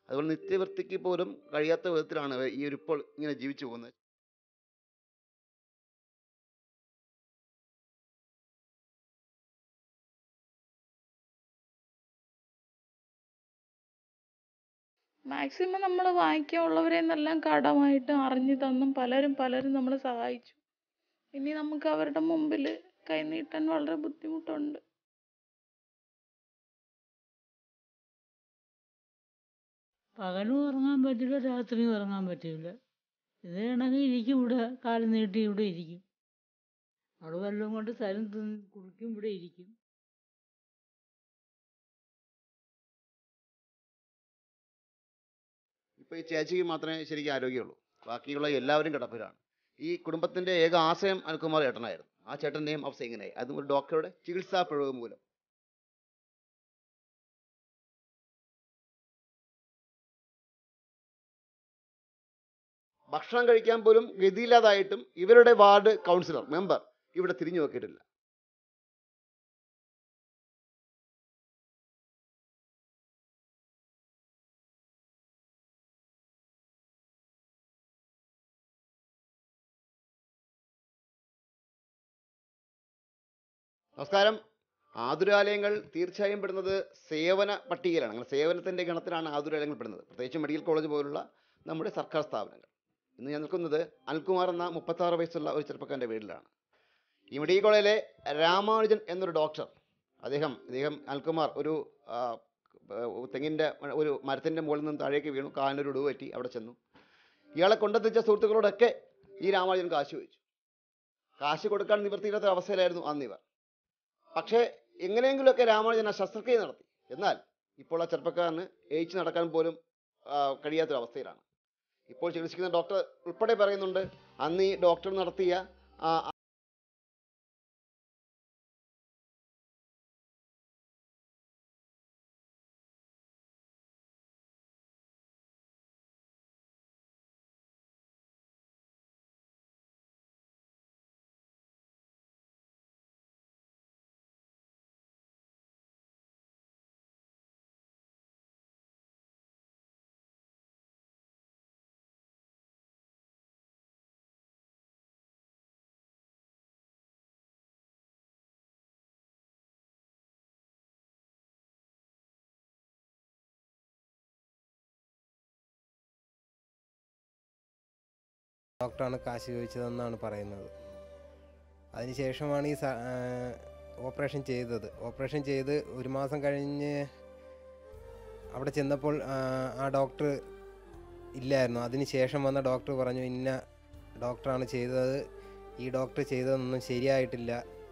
അതുപോലെ നിത്യവൃത്തിക്ക് പോലും കഴിയാത്ത വിധത്തിലാണ് ഈ ഒരു ഇപ്പോൾ ഇങ്ങനെ ജീവിച്ചു പോകുന്നത് മാക്സിമം നമ്മൾ വാങ്ങിക്കാനുള്ളവരെ നിന്നെല്ലാം കടമായിട്ട് അറിഞ്ഞു തന്നും പലരും പലരും നമ്മളെ സഹായിച്ചു ഇനി നമുക്ക് അവരുടെ മുമ്പിൽ കൈനീട്ടാൻ വളരെ ബുദ്ധിമുട്ടുണ്ട് പകലും ഉറങ്ങാൻ പറ്റില്ല രാത്രിയും ഉറങ്ങാൻ പറ്റില്ല ഇത് കണക്ക് ഇരിക്കും ഇവിടെ കാല് നീട്ടി ഇവിടെ ഇരിക്കും അവിടെ വല്ലതും കൊണ്ട് തരും തിന്ന് കുടിക്കും ഇവിടെ ഇരിക്കും ഇപ്പോൾ ഈ ചേച്ചിക്ക് മാത്രമേ ശരിക്കും ആരോഗ്യമുള്ളൂ ബാക്കിയുള്ള എല്ലാവരും കിടപ്പിലാണ് ഈ കുടുംബത്തിന്റെ ഏക ആശയം അനിൽകുമാർ ചേട്ടനായിരുന്നു ആ ചേട്ടന്റെയും അവസ്ഥ ഇങ്ങനെയായി അതും ഒരു ഡോക്ടറുടെ ചികിത്സാ പിഴവ് മൂലം ഭക്ഷണം കഴിക്കാൻ പോലും ഗതിയില്ലാതായിട്ടും ഇവരുടെ വാർഡ് കൗൺസിലർ മെമ്പർ ഇവിടെ തിരിഞ്ഞു നോക്കിയിട്ടില്ല നമസ്കാരം ആതുരാലയങ്ങൾ തീർച്ചയായും പെടുന്നത് സേവന പട്ടികയിലാണ് അങ്ങനെ സേവനത്തിൻ്റെ ഗണത്തിലാണ് ആതുരാലയങ്ങൾ പെടുന്നത് പ്രത്യേകിച്ച് മെഡിക്കൽ കോളേജ് പോലുള്ള നമ്മുടെ സർക്കാർ സ്ഥാപനങ്ങൾ ഇന്ന് ഞാൻ നിൽക്കുന്നത് അനിൽകുമാർ എന്ന മുപ്പത്താറ് വയസ്സുള്ള ഒരു ചെറുപ്പക്കാരൻ്റെ വീട്ടിലാണ് ഈ മെഡിക്കൽ കോളേജിലെ രാമാനുജൻ എന്നൊരു ഡോക്ടർ അദ്ദേഹം അദ്ദേഹം അനിൽകുമാർ ഒരു ആ, തെങ്ങിൻ്റെ ഒരു മരത്തിൻ്റെ മുകളിൽ നിന്ന് താഴേക്ക് വീണു കാലിനൊരു ഒടിവ് പറ്റി അവിടെ ചെന്നു ഇയാളെ കൊണ്ടെത്തിച്ച സുഹൃത്തുക്കളോടൊക്കെ ഈ രാമാനുജൻ കാശ് ചോദിച്ചു കാശ് കൊടുക്കാൻ നിവൃത്തിയില്ലാത്ത അവസ്ഥയിലായിരുന്നു അന്നിവർ പക്ഷേ എങ്ങനെയെങ്കിലുമൊക്കെ രാമാനുജൻ ആ ശസ്ത്രക്രിയ നടത്തി എന്നാൽ ഇപ്പോൾ ആ ചെറുപ്പക്കാരന് എയിച്ച് നടക്കാൻ പോലും ആ, കഴിയാത്തൊരവസ്ഥയിലാണ് ഇപ്പോൾ ചികിത്സിക്കുന്ന ഡോക്ടർ ഉൾപ്പെടെ പറയുന്നുണ്ട് അന്ന് ഈ ഡോക്ടർ നടത്തിയ ആ ഡോക്ടറാണ് കാശ് ചോദിച്ചതെന്നാണ് പറയുന്നത് അതിനുശേഷമാണ് ഈ സ- ആ, ഓപ്പറേഷൻ ചെയ്തത് ഓപ്പറേഷൻ ചെയ്ത് ഒരു മാസം കഴിഞ്ഞ് അവിടെ ചെന്നപ്പോൾ ആ, ആ ഡോക്ടർ ഇല്ലായിരുന്നു അതിന് ശേഷം വന്ന ഡോക്ടർ പറഞ്ഞു ഇന്ന ഡോക്ടറാണ് ചെയ്തത് ഈ ഡോക്ടർ ചെയ്തതൊന്നും ശരിയായിട്ടില്ല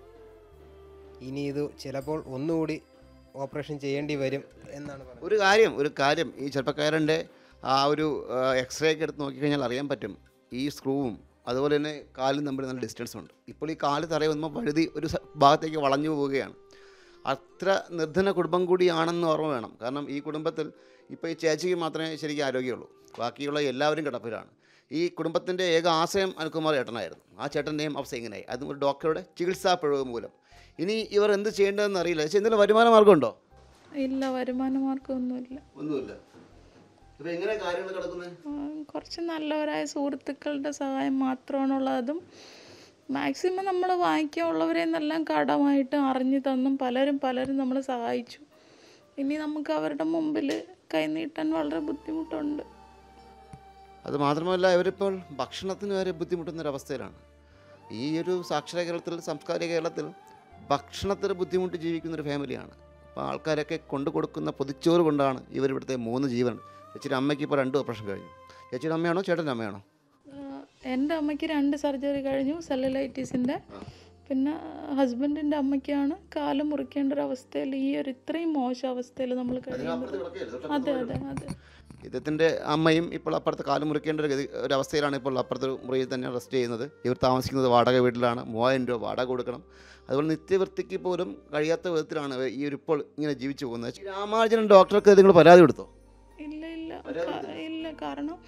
ഇനി ഇത് ചിലപ്പോൾ ഒന്നുകൂടി ഓപ്പറേഷൻ ചെയ്യേണ്ടി വരും എന്നാണ് പറഞ്ഞത് ഒരു കാര്യം ഒരു കാര്യം ഈ ചെറുപ്പക്കാരൻ്റെ ആ ഒരു എക്സ്റേ ഒക്കെ എടുത്ത് നോക്കിക്കഴിഞ്ഞാൽ അറിയാൻ പറ്റും ഈ സ്ക്രൂവും അതുപോലെ തന്നെ കാലും തമ്മിൽ നല്ല ഡിസ്റ്റൻസ് ഉണ്ട് ഇപ്പോൾ ഈ കാല് തറയിൽ വന്നപ്പോൾ വഴുതി ഒരു സ- ഭാഗത്തേക്ക് വളഞ്ഞു പോവുകയാണ് അത്ര നിർധന കുടുംബം കൂടിയാണെന്ന് ഓർമ്മ വേണം കാരണം ഈ കുടുംബത്തിൽ ഇപ്പോൾ ഈ ചേച്ചിക്ക് മാത്രമേ ശരിക്കും ആരോഗ്യമുള്ളൂ ബാക്കിയുള്ള എല്ലാവരും കിടപ്പിലാണ് ഈ കുടുംബത്തിൻ്റെ ഏക ആശയം അനിൽകുമാർ ചേട്ടനായിരുന്നു ആ ചേട്ടൻ്റെയും അവസ്ഥ ഇങ്ങനെയായി അതും ഒരു ഡോക്ടറുടെ ചികിത്സാ പിഴവ് മൂലം ഇനി ഇവർ എന്ത് ചെയ്യേണ്ടതെന്ന് അറിയില്ല ചേച്ചി എന്തെങ്കിലും വരുമാന മാർഗമുണ്ടോ ഇല്ല വരുമാന മാർഗമൊന്നുമില്ല ഒന്നുമില്ല ഇപ്പൊ എങ്ങനെ കാര്യങ്ങൾ കിടക്കുന്നത് ആ, കുറച്ച് നല്ലവരായ സുഹൃത്തുക്കളുടെ സഹായം മാത്രമാണുള്ളത് അതും മാക്സിമം നമ്മൾ വാങ്ങിക്കാനുള്ളവരെ നിന്നെല്ലാം കടമായിട്ട് അറിഞ്ഞു തന്നും പലരും പലരും നമ്മളെ സഹായിച്ചു ഇനി നമുക്ക് അവരുടെ മുമ്പിൽ കൈനീട്ടാൻ വളരെ ബുദ്ധിമുട്ടുണ്ട് അത് മാത്രമല്ല ഇവരിപ്പോൾ ഭക്ഷണത്തിന് വരെ ബുദ്ധിമുട്ടുന്ന ഒരു അവസ്ഥയിലാണ് ഈ ഒരു സാക്ഷര കേരളത്തിൽ സംസ്കാരിക കേരളത്തിൽ ഭക്ഷണത്തിന് ബുദ്ധിമുട്ട് ജീവിക്കുന്ന ഒരു ഫാമിലിയാണ് അപ്പോൾ ആൾക്കാരൊക്കെ കൊണ്ടു കൊടുക്കുന്ന പൊതിച്ചോറ് കൊണ്ടാണ് ഇവരിവിടുത്തെ മൂന്ന് ജീവൻ ചേച്ചിയുടെ അമ്മയ്ക്ക് ഇപ്പോൾ രണ്ട് ഓപ്പറേഷൻ കഴിഞ്ഞു ചേച്ചിയുടെ അമ്മയാണോ ചേട്ടൻ്റെ അമ്മയാണോ ആ, എൻ്റെ അമ്മയ്ക്ക് രണ്ട് സർജറി കഴിഞ്ഞു സെല്ലുലൈറ്റീസിൻ്റെ പിന്നെ ഹസ്ബൻഡിൻ്റെ അമ്മയ്ക്കാണ് കാല് മുറിക്കേണ്ട ഒരു അവസ്ഥയിൽ ഈ ഒരു ഇത്രയും മോശം അവസ്ഥയിൽ നമ്മൾ കഴിയുന്നത് അതെ അതെ അതെ ഇദ്ദേഹത്തിൻ്റെ അമ്മയും ഇപ്പോൾ അപ്പുറത്ത് കാല് മുറിക്കേണ്ട ഒരു ഗതി ഒരു അവസ്ഥയിലാണ് ഇപ്പോൾ അപ്പുറത്തെ മുറിയിൽ തന്നെ റെസ്റ്റ് ചെയ്യുന്നത് ഇവർ താമസിക്കുന്നത് വാടക വീട്ടിലാണ് മൂവായിരം രൂപ വാടക കൊടുക്കണം അതുപോലെ നിത്യവൃത്തിക്ക് പോലും കഴിയാത്ത വിധത്തിലാണ് ഇവർ ഈ ഒരു ഇപ്പോൾ ഇങ്ങനെ ജീവിച്ചു പോകുന്നത് രാമാനുജൻ ഡോക്ടർക്ക് നിങ്ങൾ പരാതി കൊടുത്തോ ഇല്ല ഇല്ല ക- ഇല്ല കാരണം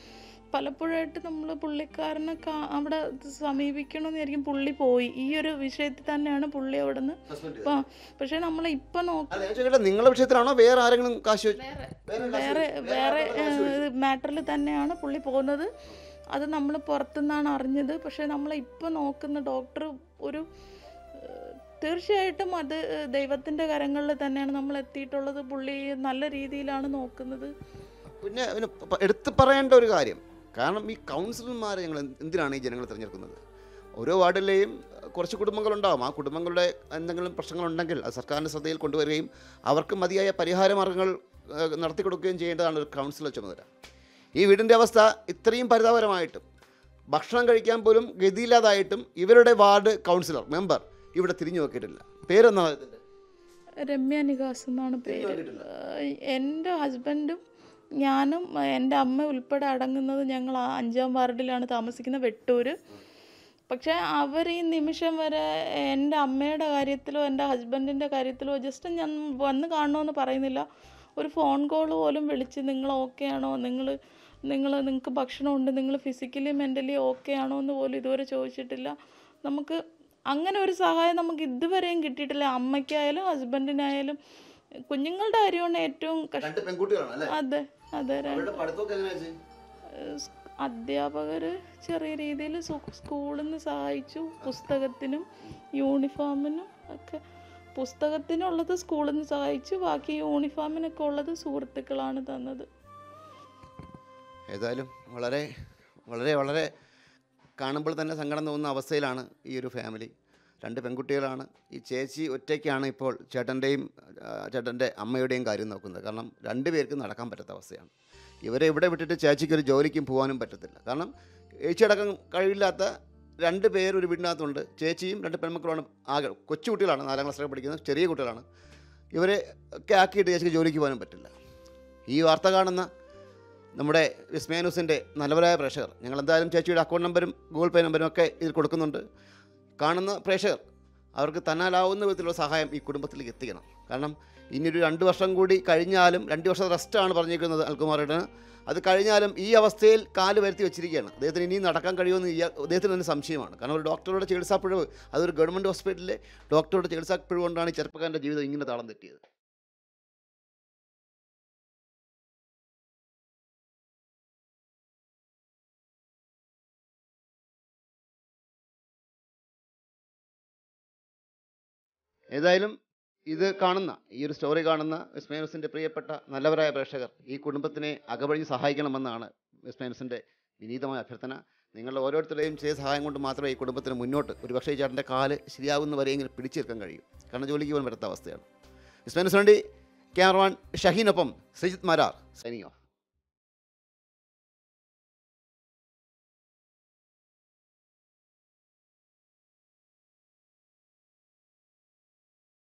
പലപ്പോഴായിട്ട് നമ്മൾ പുള്ളിക്കാരനെ കാ അവിടെ സമീപിക്കണമെന്ന് വിചാരിക്കും പുള്ളി പോയി ഈ ഒരു വിഷയത്തിൽ തന്നെയാണ് പുള്ളി അവിടെ നിന്ന് ഇപ്പം പക്ഷേ നമ്മൾ ഇപ്പം നോക്കി അല്ല ഞാൻ ചോദിക്കട്ടെ നിങ്ങളുടെ വിഷയത്തിലാണോ വേറെ ആരെങ്കിലും കാശ് ചോദിച്ചു വേറെ വേറെ മാറ്ററിൽ തന്നെയാണ് പുള്ളി പോകുന്നത് അത് നമ്മൾ പുറത്തുനിന്നാണ് അറിഞ്ഞത് പക്ഷേ നമ്മൾ ഇപ്പം നോക്കുന്ന ഡോക്ടർ ഒരു ഏഹ്, തീർച്ചയായിട്ടും അത് ദൈവത്തിൻ്റെ കരങ്ങളിൽ തന്നെയാണ് നമ്മൾ എത്തിയിട്ടുള്ളത് പുള്ളി നല്ല രീതിയിലാണ് നോക്കുന്നത് പിന്നെ പിന്നെ പ- എടുത്ത് പറയേണ്ട ഒരു കാര്യം കാരണം ഈ കൗൺസിലർമാരെ ഞങ്ങൾ എന്ത് എന്തിനാണ് ഈ ജനങ്ങൾ തിരഞ്ഞെടുക്കുന്നത് ഓരോ വാർഡിലെയും അഹ്, കുറച്ച് കുടുംബങ്ങളുണ്ടാകും ആ കുടുംബങ്ങളുടെ എന്തെങ്കിലും പ്രശ്നങ്ങളുണ്ടെങ്കിൽ അത് സർക്കാരിൻ്റെ ശ്രദ്ധയിൽ കൊണ്ടുവരികയും അവർക്ക് മതിയായ പരിഹാര മാർഗ്ഗങ്ങൾ അഹ്, നടത്തി കൊടുക്കുകയും ചെയ്യേണ്ടതാണ് ഒരു കൗൺസിലർ ചുമതല ഈ വീടിൻ്റെ അവസ്ഥ ഇത്രയും പരിതാപകരമായിട്ടും ഭക്ഷണം കഴിക്കാൻ പോലും ഗതിയില്ലാതായിട്ടും ഇവരുടെ വാർഡ് കൗൺസിലർ മെമ്പർ ഇവിടെ തിരിഞ്ഞു നോക്കിയിട്ടില്ല പേരെന്താണ് ഇതിൻ്റെ രമ്യ നികാസ് എന്നാണ് പേര് ഏഹ്, എൻ്റെ ഹസ്ബൻഡും ഞാനും ഏഹ്, എൻ്റെ അമ്മ ഉൾപ്പെടെ അടങ്ങുന്നത് ഞങ്ങൾ ആ അഞ്ചാം വാർഡിലാണ് താമസിക്കുന്ന വെട്ടൂര് പക്ഷേ അവർ ഈ നിമിഷം വരെ എൻ്റെ അമ്മയുടെ കാര്യത്തിലോ എൻ്റെ ഹസ്ബൻഡിൻ്റെ കാര്യത്തിലോ ജസ്റ്റ് ഞാൻ വന്ന് കാണണമെന്ന് പറയുന്നില്ല ഒരു ഫോൺ കോൾ പോലും വിളിച്ച് നിങ്ങൾ ഓക്കെ ആണോ നിങ്ങൾ നിങ്ങൾ നിങ്ങൾക്ക് ഭക്ഷണമുണ്ട് നിങ്ങൾ ഫിസിക്കലി മെൻ്റലി ഓക്കെ ആണോ എന്ന് പോലും ഇതുവരെ ചോദിച്ചിട്ടില്ല നമുക്ക് അങ്ങനെ ഒരു സഹായം നമുക്ക് ഇതുവരെയും കിട്ടിയിട്ടില്ല അമ്മയ്ക്കായാലും ഹസ്ബൻഡിനായാലും കുഞ്ഞുങ്ങളുടെ കാര്യമാണ് ഏറ്റവും കഷ്ട രണ്ട് പെൺകുട്ടികളാണ് അല്ലേ അതെ അതെ ര- അവരുടെ പഠിത്തമൊക്കെ എങ്ങനെയാ ചേച്ചി സ് അധ്യാപകർ ചെറിയ രീതിയിൽ സ്കൂളിൽ നിന്ന് സഹായിച്ചു പുസ്തകത്തിനും യൂണിഫോമിനും ഒക്കെ പുസ്തകത്തിനുള്ളത് സ്കൂളിൽ നിന്ന് സഹായിച്ചു ബാക്കി യൂണിഫോമിനൊക്കെ ഉള്ളത് സുഹൃത്തുക്കളാണ് തന്നത് ഏതായാലും വളരെ വളരെ വളരെ കാണുമ്പോൾ തന്നെ സങ്കടം തോന്നുന്ന അവസ്ഥയിലാണ് ഈ ഒരു ഫാമിലി രണ്ട് പെൺകുട്ടികളാണ് ഈ ചേച്ചി ഒറ്റയ്ക്കാണ് ഇപ്പോൾ ചേട്ടൻ്റെയും ആ, ചേട്ടൻ്റെ അമ്മയുടെയും കാര്യം നോക്കുന്നത് കാരണം രണ്ട് പേർക്ക് നടക്കാൻ പറ്റാത്ത അവസ്ഥയാണ് ഇവരെ ഇവിടെ വിട്ടിട്ട് ചേച്ചിക്ക് ഒരു ജോലിക്കും പോകാനും പറ്റത്തില്ല കാരണം ചേച്ചിയടക്കം കഴിവില്ലാത്ത രണ്ട് പേര് ഒരു വീടിനകത്തുണ്ട് ചേച്ചിയും രണ്ട് പെൺമക്കളുമാണ് ആകെ കൊച്ചു കുട്ടികളാണ് നാലാം ക്ലാസ്സിലൊക്കെ പഠിക്കുന്ന ചെറിയ കുട്ടികളാണ് ഇവരെ ഒക്കെ ആക്കിയിട്ട് ചേച്ചിക്ക് ജോലിക്ക് പോകാനും പറ്റില്ല ഈ വാർത്ത കാണുന്ന നമ്മുടെ വിസ്മയ ന്യൂസിൻ്റെ നല്ലവരായ പ്രേക്ഷകർ ഞങ്ങൾ എന്തായാലും ചേച്ചിയുടെ അക്കൗണ്ട് നമ്പരും ഗൂഗിൾ പേ നമ്പരും ഒക്കെ ഇതിൽ കൊടുക്കുന്നുണ്ട് കാണുന്ന പ്രേക്ഷകർ അവർക്ക് തന്നാലാവുന്ന വിധത്തിലുള്ള സഹായം ഈ കുടുംബത്തിലേക്ക് എത്തിക്കണം കാരണം ഇനിയൊരു രണ്ട് വർഷം കൂടി കഴിഞ്ഞാലും രണ്ട് വർഷം റെസ്റ്റാണ് പറഞ്ഞിരിക്കുന്നത് അൽകുമാറിന് അത് കഴിഞ്ഞാലും ഈ അവസ്ഥയിൽ കാല് വരുത്തി വെച്ചിരിക്കുകയാണ് അദ്ദേഹത്തിന് ഇനിയും നടക്കാൻ കഴിയുമെന്ന് ഈ അദ്ദേഹത്തിന് തന്നെ സംശയമാണ് കാരണം ഒരു ഡോക്ടറുടെ ചികിത്സാപ്പിഴവ് അതൊരു ഗവൺമെൻറ് ഹോസ്പിറ്റലിലെ ഡോക്ടറുടെ ചികിത്സാപ്പിഴവ് കൊണ്ടാണ് ഈ ചെറുപ്പക്കാരൻ്റെ ജീവിതം ഇങ്ങനെ താളം തെറ്റിയത് ഏതായാലും ഇത് കാണുന്ന ഈ ഒരു സ്റ്റോറി കാണുന്ന വിസ്മയനസിൻ്റെ പ്രിയപ്പെട്ട നല്ലവരായ പ്രേക്ഷകർ ഈ കുടുംബത്തിനെ അകവഴി സഹായിക്കണമെന്നാണ് വിസ്മയനസിൻ്റെ വിനീതമായ അഭ്യർത്ഥന നിങ്ങളുടെ ഓരോരുത്തരുടെയും ചെയ്ത സഹായം കൊണ്ട് മാത്രമേ ഈ കുടുംബത്തിന് മുന്നോട്ട് ഒരു പക്ഷേ ഈ ചേട്ടൻ്റെ കാല് ശരിയാവുന്നവരെയെങ്കിലും പിടിച്ചു നിൽക്കാൻ കഴിയും കാരണം ജോലിക്ക് പോകാൻ പറ്റാത്ത അവസ്ഥയാണ് വിസ്മയനസ് വേണ്ടി ക്യാമറമാൻ ഷഹീനൊപ്പം ശ്രീജിത് മാരാർ സൈനിങ് ഓഫ്